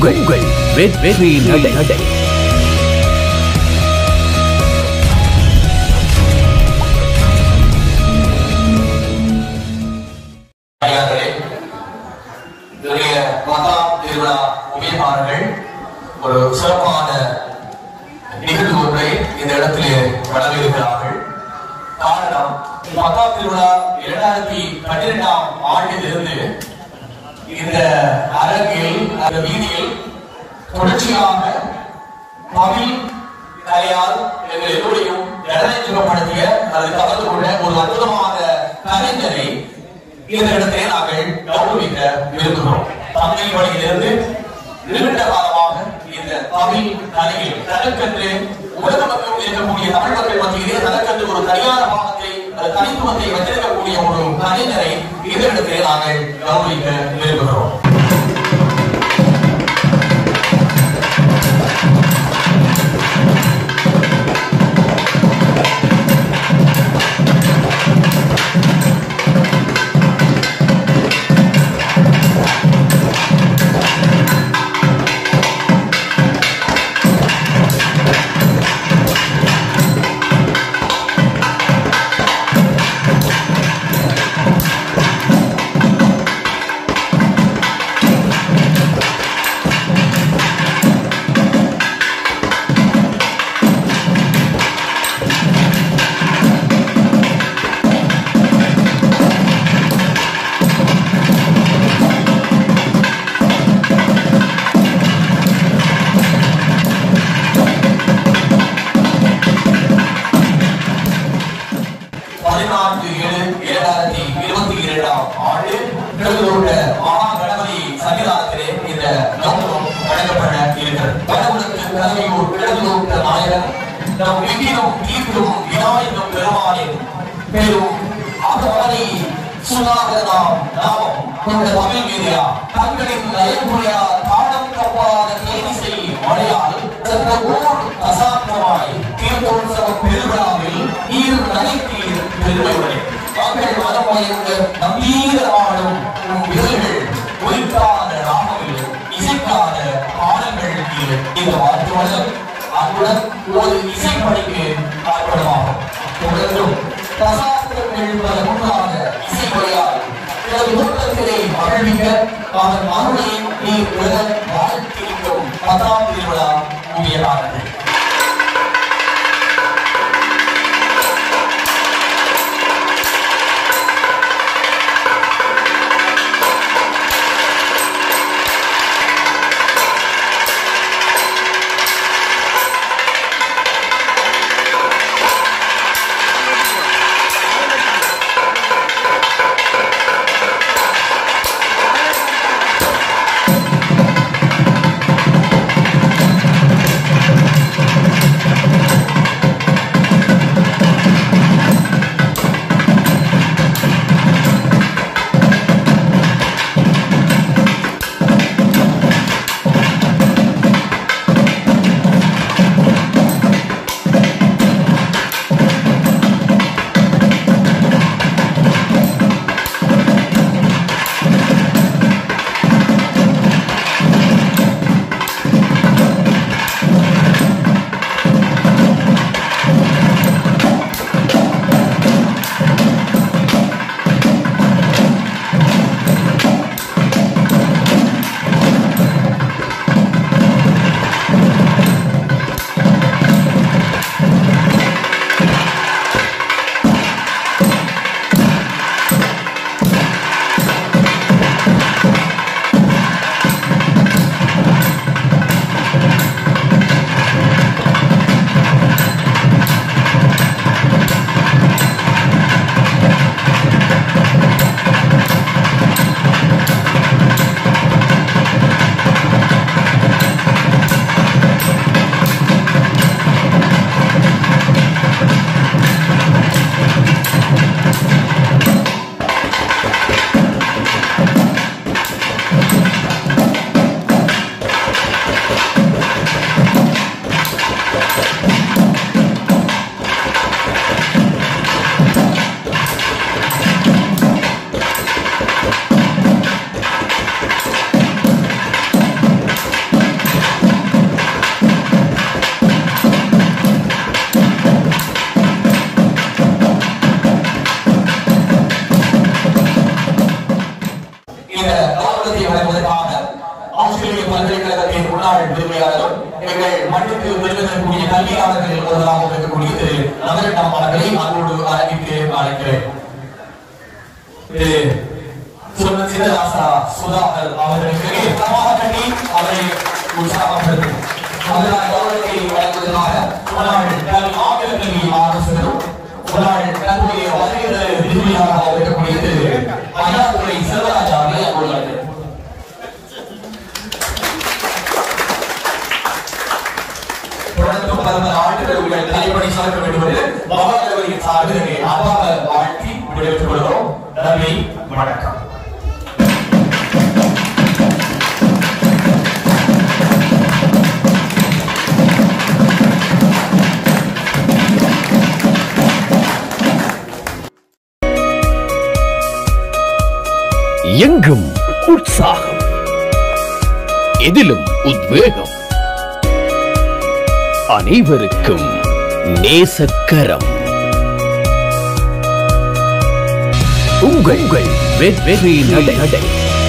உங்கள் வெற்றி நடை ஐயாக்களே இன்றைய பத்தாம் திருவிழா உமையமார்கள் ஒரு சிறப்பான நிகழ்வு ஒன்றை இந்த இடத்திலே வழங்க இருக்கிறார்கள் காரணம் பத்தாம் திருவிழா இரண்டாயிரத்தி பன்னிரெண்டாம் ஆண்டிலிருந்து இந்த அரங்கில் அந்த வீதியில் தொடர்ச்சியாக தமிழ் கலையால் எங்கள் எல்லோரையும் ஜனநாயகப்படுத்திய அல்லது கலந்து கொண்ட ஒரு அற்புதமான கலைஞரை இந்த இடத்திலே நாங்கள் கௌரவிக்க விரும்புகிறோம் தமிழ் வழியிலிருந்து நீண்ட காலமாக இந்த தமிழ் கலையில் தனக்கென்று உலக மக்கள் இருக்கக்கூடிய தமிழ் மக்கள் மத்தியிலே தனக்கென்று ஒரு தனியான பாகத்தை அது தனித்துவத்தை வைத்திருக்கக்கூடிய ஒரு கலைஞரை இந்த இடத்திலே நாங்கள் கௌரவிக்க விரும்புகிறோம் பதினான்கு ஏழு இரண்டாயிரத்தி இருபத்தி இரண்டாம் ஆண்டு திருவள்ளூர் மகா கணபதி சன்னிதானத்திலே இந்த கௌரவம் வழங்கப்பட இருக்கிறது கடவுளுக்கு கதையூர் திருவள்ளூர் நாயகன் நம் விகிதம் தீர்க்கும் விநாயகம் பெருமானின் பெரும் அகவனை சுதாகரனாம் நாமம் கொண்ட தமிழ் மீதியா தங்களின் நயன்புரியா தாடம் தப்பாத தேனிசை மழையால் சென்ற ஊர் அசாத்தியமாய் தீர்த்தோற்சவ பெருவிழாவில் நீர் நனைத்தீர் பெருமையுடனே மக்கள் மனம் வாய்ந்த நம்பீர ஆடும் உம் விரல்கள் ஒலிக்காத ராகங்கள் இசைக்காத பாடல்கள் இது இந்த வாழ்த்து மலர் அன்புடன் ஒரு இசைப்பணிக்கு அர்ப்பணமாகும் தொடர்ந்தும் தசாப்தங்கள் பல முன்னாக இசை முறையால் எனது நோக்கத்திலே மகிழ்விக்க அவன் மறுமையை நீ உலக வாழ்த்திருக்கும் பத்தாம் திருவிழா உயரானது Thank எங்கள் மண்ணுக்கு பெருமிதற்குரிய கல்வியாளர்களில் ஒருவராக இருக்கக்கூடிய திரு நவரட்னம் அவர்களை அன்போடு அரங்கிற்கு அழைக்கிறேன் திரு சுமன் சிவதாசா சுதாகர் அவர்களுக்கு சமமாக கட்டி அவரை உற்சாகப்படுத்தும் அதனால் கௌரவத்தை வழங்குவதற்காக முன்னாள் கல்வி ஆங்கில கல்வி ஆலோசகரும் முன்னாள் கல்வியை வருகிற விரும்பியாக இருக்கக்கூடிய திரு மயிலாடுதுறை செல்வராஜா அவர்களை அன்போடு அழைக்கிறேன் தொடர்ந்து பல ஆண்டுகள் உள்ள தலைப்பணி சார்க்க வேண்டும் என்று மகாநகரின் சார்பிலே அபாக வாழ்த்தி விடைபெற்றுக் கொள்கிறோம் நன்றி வணக்கம் எங்கும் உற்சாகம் எதிலும் உத்வேகம் அனைவருக்கும் நேசக்கரம் உங்கள் வெற்றி நடை